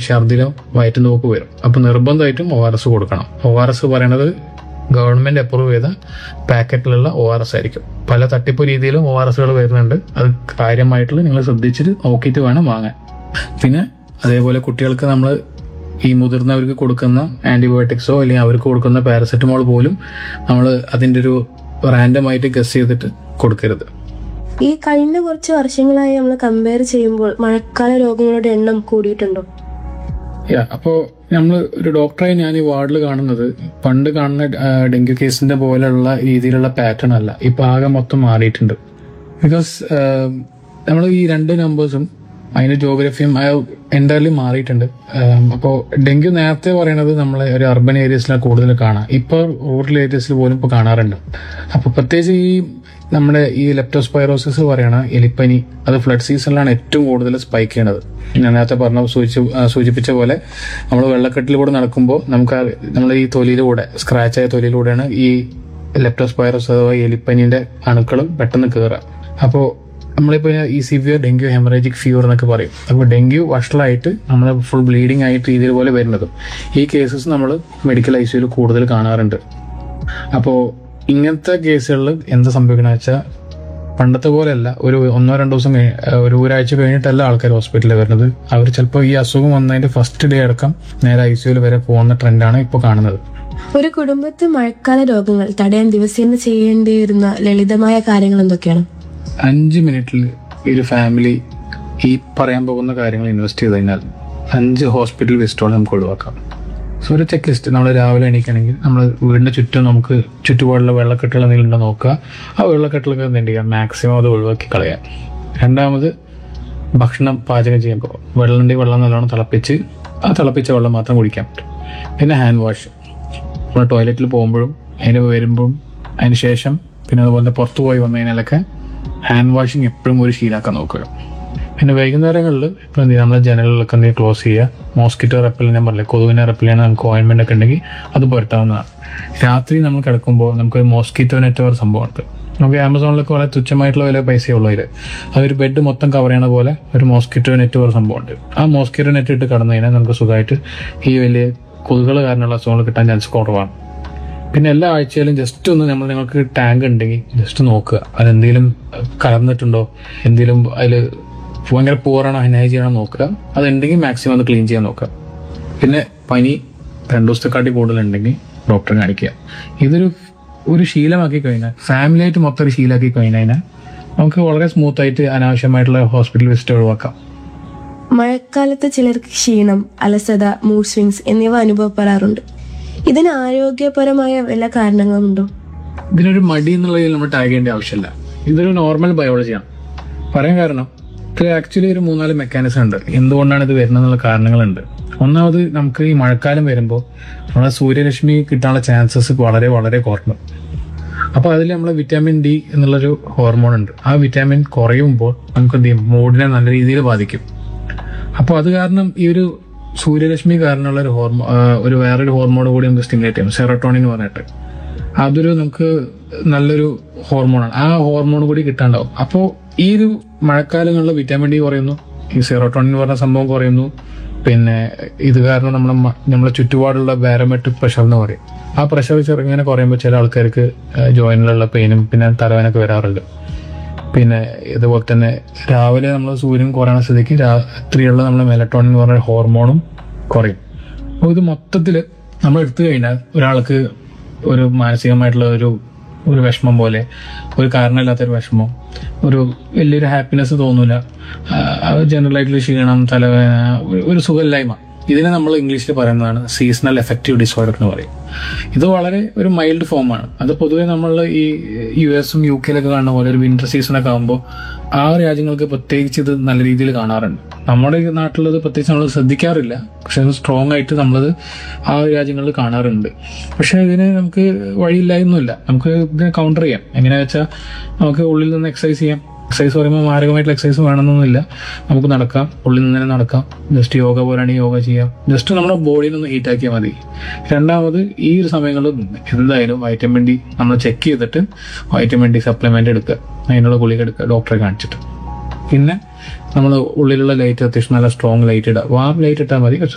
ഛർദിലോ വയറ്റിന് പോക്ക് വരും അപ്പോൾ നിർബന്ധമായിട്ടും ഒ ആർ എസ് കൊടുക്കണം ഒ ആർ എസ് പറയണത് ഗവൺമെന്റ് അപ്രൂവ് ചെയ്ത പാക്കറ്റിലുള്ള ഒ ആർ എസ് ആയിരിക്കും പല തട്ടിപ്പ് രീതിയിലും ഒ ആർ എസുകൾ വരുന്നുണ്ട് അത് കാര്യമായിട്ടുള്ള നിങ്ങൾ ശ്രദ്ധിച്ചിട്ട് നോക്കിയിട്ട് വേണം വാങ്ങാൻ പിന്നെ അതേപോലെ കുട്ടികൾക്ക് നമ്മൾ ഈ മുതിർന്നവർക്ക് കൊടുക്കുന്ന ആന്റിബയോട്ടിക്സോ അല്ലെങ്കിൽ അവർക്ക് കൊടുക്കുന്ന പാരസെറ്റമോൾ പോലും നമ്മൾ അതിൻ്റെ ഒരു റാൻഡമായിട്ട് ഗസ് ചെയ്തിട്ട് കൊടുക്കരുത് ഈ കഴിഞ്ഞ കുറച്ച് വർഷങ്ങളായി നമ്മൾ കമ്പയർ ചെയ്യുമ്പോൾ മഴക്കാല രോഗങ്ങളുടെ എണ്ണം കൂടിയിട്ടുണ്ടോ യാ അപ്പോൾ നമ്മൾ ഒരു ഡോക്ടറായി ഞാൻ ഈ വാർഡിൽ കാണുന്നത് പണ്ട് കാണുന്ന ആ, ഡെങ്കു കേസിന്റെ പോലെയുള്ള രീതിയിലുള്ള പാറ്റേൺ അല്ല ഇപ്പൊ ആകെ മൊത്തം മാറിയിട്ടുണ്ട് ബിക്കോസ് നമ്മൾ ഈ രണ്ട് നമ്പേഴ്സും അതിന്റെ ജോഗ്രഫിയും എൻ്റയർലി മാറിയിട്ടുണ്ട് അപ്പോൾ ഡെങ്കു നേരത്തെ പറയണത് നമ്മൾ ഒരു അർബൻ ഏരിയസിലാണ് കൂടുതൽ കാണാം ഇപ്പോൾ റൂറൽ ഏരിയസിൽ പോലും ഇപ്പോൾ കാണാറുണ്ട് അപ്പോൾ പ്രത്യേകിച്ച് ഈ നമ്മുടെ ഈ ലെപ്റ്റോസ്പൈറോസിസ് പറയണ എലിപ്പനി അത് ഫ്ലഡ് സീസണിലാണ് ഏറ്റവും കൂടുതൽ സ്പൈക്ക് ചെയ്യണത് ഞാൻ നേരത്തെ പറഞ്ഞ സൂചിച്ച ആ, സൂചിപ്പിച്ച പോലെ നമ്മൾ വെള്ളക്കെട്ടിലൂടെ നടക്കുമ്പോൾ നമുക്ക് നമ്മൾ ഈ തൊലിയിലൂടെ സ്ക്രാച്ച് ആയ തൊലിയിലൂടെയാണ് ഈ ലെപ്റ്റോസ്പൈറോസ് അഥവാ എലിപ്പനിന്റെ അണുക്കൾ പെട്ടെന്ന് കയറുക അപ്പോൾ നമ്മളിപ്പോൾ ഈ സിവിയർ ഡെങ്കു ഹെമറേജിക് ഫീവർ എന്നൊക്കെ പറയും അപ്പോൾ ഡെങ്കു വഷളായിട്ട് നമ്മൾ ഫുൾ ബ്ലീഡിംഗ് ആയിട്ട് രീതിയിൽ പോലെ വരുന്നതും ഈ കേസസ് നമ്മൾ മെഡിക്കൽ ഐ സിയിൽ കൂടുതൽ കാണാറുണ്ട് അപ്പോൾ ഇങ്ങനത്തെ കേസുകളിൽ എന്താ സംഭവിക്കണമെന്ന് വെച്ചാൽ പണ്ടത്തെ പോലെയല്ല ഒരു ഒന്നോ രണ്ടോ ദിവസം കഴി- ഏഹ് ഒരു ഒരാഴ്ച കഴിഞ്ഞിട്ടല്ല ആൾക്കാർ ഹോസ്പിറ്റലിൽ വരുന്നത് അവർ ചിലപ്പോൾ ഈ അസുഖം വന്നതിന്റെ ഫസ്റ്റ് ഡേ അടക്കം നേരെ ഐ സിയുയിൽ വരെ പോകുന്ന ട്രെൻഡാണ് ഇപ്പോൾ കാണുന്നത് ഒരു കുടുംബത്തിൽ മഴക്കാല രോഗങ്ങൾ തടയാൻ ദിവസേന ചെയ്യേണ്ടി വരുന്ന ലളിതമായ കാര്യങ്ങൾ എന്തൊക്കെയാണ് അഞ്ച് മിനിറ്റിൽ ഒരു ഫാമിലി ഈ പറയാൻ പോകുന്ന കാര്യങ്ങൾ ഇൻവെസ്റ്റ് ചെയ്ത് കഴിഞ്ഞാൽ അഞ്ച് ഹോസ്പിറ്റൽ വിസിറ്റോൾ നമുക്ക് ഒഴിവാക്കാം സോ ഒരു ചെക്ക് ലിസ്റ്റ് നമ്മൾ രാവിലെ എണീക്കണമെങ്കിൽ നമ്മൾ വീടിന്റെ ചുറ്റും നമുക്ക് ചുറ്റുപാടുള്ള വെള്ളക്കെട്ടുകൾ എന്തെങ്കിലും ഉണ്ടോ നോക്കുക ആ വെള്ളക്കെട്ടുകളൊക്കെ എന്ത് ചെയ്യുക മാക്സിമം അത് ഒഴിവാക്കി കളയാം രണ്ടാമത് ഭക്ഷണം പാചകം ചെയ്യുമ്പോൾ വെള്ളമുണ്ടെങ്കിൽ വെള്ളം നല്ലോണം തിളപ്പിച്ച് ആ തിളപ്പിച്ച വെള്ളം മാത്രം കുടിക്കാൻ പറ്റും പിന്നെ ഹാൻഡ് വാഷ് നമ്മൾ ടോയ്ലറ്റിൽ പോകുമ്പോഴും അതിന് വരുമ്പോഴും അതിന് ശേഷം പിന്നെ അതുപോലെ പുറത്തു പോയി വന്നു കഴിഞ്ഞാലൊക്കെ ഹാൻഡ് വാഷിങ് എപ്പോഴും ഒരു ശീലാക്കാൻ നോക്കുക പിന്നെ വൈകുന്നേരങ്ങളിൽ ഇപ്പം എന്ത് ചെയ്യുക നമ്മൾ ജനലുകളൊക്കെ എന്തെങ്കിലും ക്ലോസ് ചെയ്യുക മോസ്കിറ്റോ റെപ്പൽ ഞാൻ പറഞ്ഞില്ലേ കൊതുവിനെ റെപ്പൽ ചെയ്യാൻ നമുക്ക് ഓയിൻമെന്റ് ഒക്കെ ഉണ്ടെങ്കിൽ അത് പുരട്ടാവുന്നതാണ് രാത്രി നമ്മൾ കിടക്കുമ്പോൾ നമുക്ക് മോസ്കിറ്റോ നെറ്റ് ഒരു സംഭവമുണ്ട് നമുക്ക് ആമസോണിലൊക്കെ വളരെ തുച്ഛമായിട്ടുള്ള വില പൈസയേ ഉള്ളൂ അതിൽ അതൊരു ബെഡ് മൊത്തം കവർ ചെയ്യണ പോലെ ഒരു മോസ്കിറ്റോ നെറ്റ് ഒരു സംഭവമുണ്ട് ആ മോസ്കിറ്റോ നെറ്റ് ഇട്ട് കിടന്നു കഴിഞ്ഞാൽ നമുക്ക് സുഖമായിട്ട് ഈ വലിയ കൊതുകുകൾ കാരണമുള്ള അസുഖങ്ങൾ കിട്ടാൻ ചാൻസ് കുറവാണ് പിന്നെ എല്ലാ ആഴ്ചയിലും ജസ്റ്റ് ഒന്ന് നമ്മൾ നിങ്ങൾക്ക് ടാങ്ക് ഉണ്ടെങ്കിൽ ജസ്റ്റ് നോക്കുക അതെന്തെങ്കിലും കലർന്നിട്ടുണ്ടോ എന്തെങ്കിലും അതിൽ ഭയങ്കര പൂറാണോ ഹൈനായി ചെയ്യണോ നോക്കുക അതുണ്ടെങ്കിൽ മാക്സിമം ഒന്ന് ക്ലീൻ ചെയ്യാൻ നോക്കുക പിന്നെ പനി രണ്ടു ദിവസത്തെക്കാട്ടി കൂടുതലുണ്ടെങ്കിൽ ഡോക്ടറെ കാണിക്കുക ഇതൊരു ഒരു ശീലമാക്കി കഴിഞ്ഞാൽ ഫാമിലി ആയിട്ട് മൊത്തം ഒരു ശീലമാക്കി കഴിഞ്ഞാൽ നമുക്ക് വളരെ സ്മൂത്ത് ആയിട്ട് അനാവശ്യമായിട്ടുള്ള ഹോസ്പിറ്റൽ വിസിറ്റ് ഒഴിവാക്കാം മഴക്കാലത്ത് ചിലർക്ക് ക്ഷീണം അലസത മൂഡ് സ്വിങ്സ് എന്നിവ അനുഭവപ്പെടാറുണ്ട് ഇതിന് ആരോഗ്യപരമായ വല്ല കാരണങ്ങളുമുണ്ടോ ഇതിനൊരു മടി എന്നുള്ളതിൽ നമ്മൾ ടാഗ് ചെയ്യേണ്ട ആവശ്യമില്ല ഇതൊരു നോർമൽ ബയോളജിയാണ് പറയാൻ കാരണം ഇത് ആക്ച്വലി ഒരു മൂന്നാല് മെക്കാനിസം ഉണ്ട് എന്തുകൊണ്ടാണ് ഇത് വരുന്നത് എന്നുള്ള കാരണങ്ങളുണ്ട് ഒന്നാമത് നമുക്ക് ഈ മഴക്കാലം വരുമ്പോൾ നമ്മളെ സൂര്യരശ്മി കിട്ടാനുള്ള ചാൻസസ് വളരെ വളരെ കുറഞ്ഞു അപ്പോൾ അതിൽ നമ്മൾ വിറ്റാമിൻ ഡി എന്നുള്ളൊരു ഹോർമോൺ ഉണ്ട് ആ വിറ്റാമിൻ കുറയുമ്പോൾ നമുക്ക് എന്ത് ചെയ്യും മൂഡിനെ നല്ല രീതിയിൽ ബാധിക്കും അപ്പോൾ അത് കാരണം ഈ ഒരു സൂര്യരശ്മി കാരണമുള്ള ഒരു ഹോർമോ ആ, ഒരു വേറൊരു ഹോർമോൺ കൂടി നമുക്ക് സ്റ്റിമുലേറ്റ് ചെയ്യും സെറട്ടോണിൻ എന്ന് പറഞ്ഞിട്ട് അതൊരു നമുക്ക് നല്ലൊരു ഹോർമോണാണ് ആ ഹോർമോൺ കൂടി കിട്ടാണ്ടാവും അപ്പോൾ ഈ ഒരു മഴക്കാലങ്ങളിൽ വിറ്റാമിൻ ഡി കുറയുന്നു ഈ സെറോട്ടോണിൻ എന്ന് പറഞ്ഞ സംഭവം കുറയുന്നു പിന്നെ ഇത് കാരണം നമ്മുടെ മ- നമ്മളെ ചുറ്റുപാടുള്ള ബാരോമെട്രിക് പ്രഷർ എന്ന് പറയും ആ പ്രഷർ ചെറുങ്ങനെ കുറയുമ്പോൾ ചില ആൾക്കാർക്ക് ജോയിനിലുള്ള പെയിനും പിന്നെ തലവേനൊക്കെ വരാറുണ്ട് പിന്നെ ഇതുപോലെ തന്നെ രാവിലെ നമ്മൾ സൂര്യൻ കുറയണ സ്ഥിതിക്ക് രാത്രിയുള്ള നമ്മുടെ മെലട്ടോണിൻ എന്ന് പറഞ്ഞ ഹോർമോണും കുറയും അപ്പോൾ ഇത് മൊത്തത്തിൽ നമ്മൾ എടുത്തു കഴിഞ്ഞാൽ ഒരാൾക്ക് ഒരു മാനസികമായിട്ടുള്ള ഒരു ഒരു വിഷമം പോലെ ഒരു കാരണമില്ലാത്തൊരു വിഷമം ഒരു വലിയൊരു ഹാപ്പിനെസ് തോന്നൂല ജനറൽ ആയിട്ടുള്ള ക്ഷീണം തലവേദന ഒരു- ഒരു സുഖമില്ലായ്മ ഇതിനെ നമ്മൾ ഇംഗ്ലീഷിൽ പറയുന്നതാണ് സീസണൽ എഫക്റ്റീവ് ഡിസോർഡർ എന്ന് പറയും ഇത് വളരെ ഒരു മൈൽഡ് ഫോമാണ് അത് പൊതുവെ നമ്മൾ ഈ യു എസും യു കെയിലൊക്കെ കാണുന്ന പോലെ ഒരു വിന്റർ സീസണൊക്കെ ആകുമ്പോൾ ആ രാജ്യങ്ങൾക്ക് പ്രത്യേകിച്ച് ഇത് നല്ല രീതിയിൽ കാണാറുണ്ട് നമ്മുടെ ഈ നാട്ടിലത് പ്രത്യേകിച്ച് നമ്മൾ ശ്രദ്ധിക്കാറില്ല പക്ഷെ അത് സ്ട്രോങ് ആയിട്ട് നമ്മളത് ആ രാജ്യങ്ങളിൽ കാണാറുണ്ട് പക്ഷെ ഇതിന് നമുക്ക് വഴിയില്ലായൊന്നുമില്ല നമുക്ക് ഇതിനെ കൗണ്ടർ ചെയ്യാം എങ്ങനെയാ വെച്ചാൽ നമുക്ക് ഉള്ളിൽ നിന്ന് എക്സസൈസ് ചെയ്യാം എക്സസൈസ് പറയുമ്പോൾ മാരകമായിട്ടുള്ള എക്സസൈസ് വേണമെന്നൊന്നുമില്ല നമുക്ക് നടക്കാം ഉള്ളിൽ നിന്ന് തന്നെ നടക്കാം ജസ്റ്റ് യോഗ പോലാണെങ്കിൽ യോഗ ചെയ്യാം ജസ്റ്റ് നമ്മുടെ ബോഡിയിൽ ഒന്ന് ഹീറ്റ് ആക്കിയാൽ മതി രണ്ടാമത് ഈ ഒരു സമയങ്ങളിൽ എന്തായാലും വൈറ്റമിൻ ഡി നമ്മൾ ചെക്ക് ചെയ്തിട്ട് വൈറ്റമിൻ ഡി സപ്ലിമെന്റ് എടുക്കുക അതിനുള്ള ഗുളിക എടുക്കുക ഡോക്ടറെ കാണിച്ചിട്ട് പിന്നെ നമ്മൾ ഉള്ളിലുള്ള ലൈറ്റ് അത്യാവശ്യം നല്ല സ്ട്രോങ് ലൈറ്റ് ഇടുക വാം ലൈറ്റ് ഇട്ടാൽ മതി